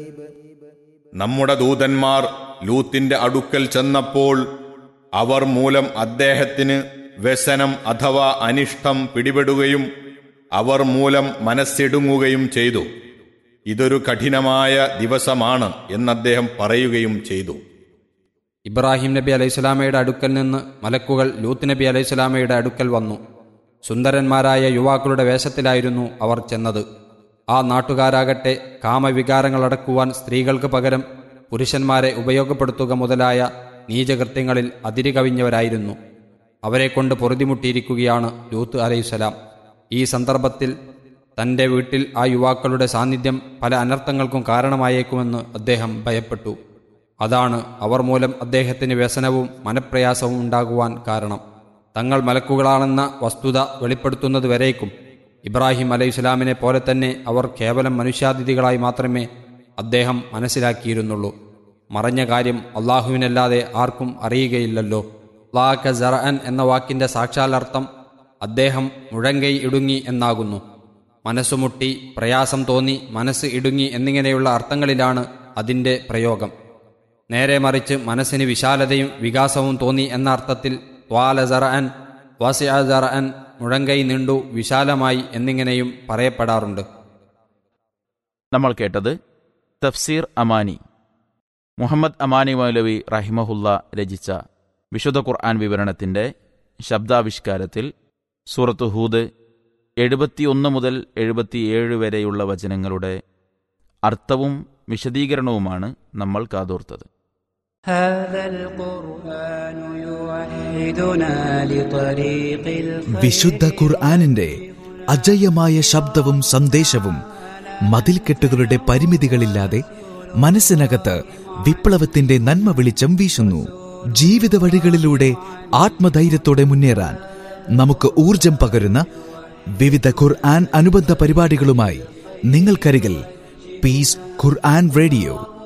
നമ്മുടെ ദൂതന്മാർ ലൂത്തിന്റെ അടുക്കൽ ചെന്നപ്പോൾ അവർ മൂലം അദ്ദേഹത്തിന് വ്യസനം അഥവാ അനിഷ്ടം പിടിപെടുകയും അവർ മൂലം മനസ്സിടുങ്ങുകയും ചെയ്തു ഇതൊരു കഠിനമായ ദിവസമാണ് എന്നദ്ദേഹം പറയുകയും ചെയ്തു ഇബ്രാഹിം നബി അലൈഹിസ്ലാമയുടെ അടുക്കൽ നിന്ന് മലക്കുകൾ ലൂത്ത് നബി അലൈഹിസ്ലാമയുടെ അടുക്കൽ വന്നു സുന്ദരന്മാരായ യുവാക്കളുടെ വേഷത്തിലായിരുന്നു അവർ ചെന്നത് ആ നാട്ടുകാരാകട്ടെ കാമവികാരങ്ങളടക്കുവാൻ സ്ത്രീകൾക്ക് പകരം പുരുഷന്മാരെ ഉപയോഗപ്പെടുത്തുക മുതലായ നീചകൃത്യങ്ങളിൽ അതിരുകവിഞ്ഞവരായിരുന്നു അവരെക്കൊണ്ട് പൊറുതിമുട്ടിയിരിക്കുകയാണ് ലൂത്ത് അലൈഹിസ്സലാം ഈ സന്ദർഭത്തിൽ തൻ്റെ വീട്ടിൽ ആ യുവാക്കളുടെ സാന്നിധ്യം പല അനർത്ഥങ്ങൾക്കും കാരണമായേക്കുമെന്ന് അദ്ദേഹം ഭയപ്പെട്ടു അതാണ് അവർ മൂലം അദ്ദേഹത്തിന് വ്യസനവും മനപ്രയാസവും ഉണ്ടാകുവാൻ കാരണം തങ്ങൾ മലക്കുകളാണെന്ന വസ്തുത വെളിപ്പെടുത്തുന്നത് വരേക്കും ഇബ്രാഹിം അലൈഹി ഇസ്ലാമിനെ പോലെ തന്നെ അവർ കേവലം മനുഷ്യാതിഥികളായി മാത്രമേ അദ്ദേഹം മനസ്സിലാക്കിയിരുന്നുള്ളൂ മറഞ്ഞ കാര്യം അള്ളാഹുവിനല്ലാതെ ആർക്കും അറിയുകയില്ലല്ലോ ലാക്ക ജറഅൻ എന്ന വാക്കിന്റെ സാക്ഷാലർത്ഥം അദ്ദേഹം മുഴങ്കൈ ഇടുങ്ങി എന്നാകുന്നു മനസ്സുമുട്ടി പ്രയാസം തോന്നി മനസ്സ് ഇടുങ്ങി എന്നിങ്ങനെയുള്ള അർത്ഥങ്ങളിലാണ് അതിൻ്റെ പ്രയോഗം നേരെ മറിച്ച് മനസ്സിന് വിശാലതയും വികാസവും തോന്നി എന്ന അർത്ഥത്തിൽ ത്വാല ജറഅൻ വാസിയ ജറഅൻ മുഴങ്കൈ നീണ്ടു വിശാലമായി എന്നിങ്ങനെയും പറയപ്പെടാറുണ്ട് നമ്മൾ കേട്ടത് തഫ്സീർ അമാനി മുഹമ്മദ് അമാനി മൗലവി റഹിമഹുല്ല രചിച്ച വിശുദ്ധ ഖുർആൻ വിവരണത്തിന്റെ ശബ്ദാവിഷ്കാരത്തിൽ സൂറത്ത് ഹൂദ് എഴുപത്തിയൊന്ന് മുതൽ എഴുപത്തിയേഴ് വരെയുള്ള വചനങ്ങളുടെ അർത്ഥവും വിശദീകരണവുമാണ് നമ്മൾ കാതോർത്തത് هذا القرآن يوحدنا لطريق الخير വിശുദ്ധ ഖുർആാനിന്റെ അജയ്യമായ ശബ്ദവും സന്ദേശവും മതിൽക്കെട്ടുകളുടെ പരിമിതികളില്ലാതെ മനസ്സിനകത്ത് വിപ്ലവത്തിന്റെ നന്മ വെളിച്ചം വീശുന്നു ജീവിത വഴികളിലൂടെ ആത്മധൈര്യത്തോടെ മുന്നേറാൻ നമുക്ക് ഊർജം പകരുന്ന വിവിധ ഖുർആൻ അനുബന്ധ പരിപാടികളുമായി നിങ്ങൾക്കരികിൽ പീസ് ഖുർആൻ റേഡിയോ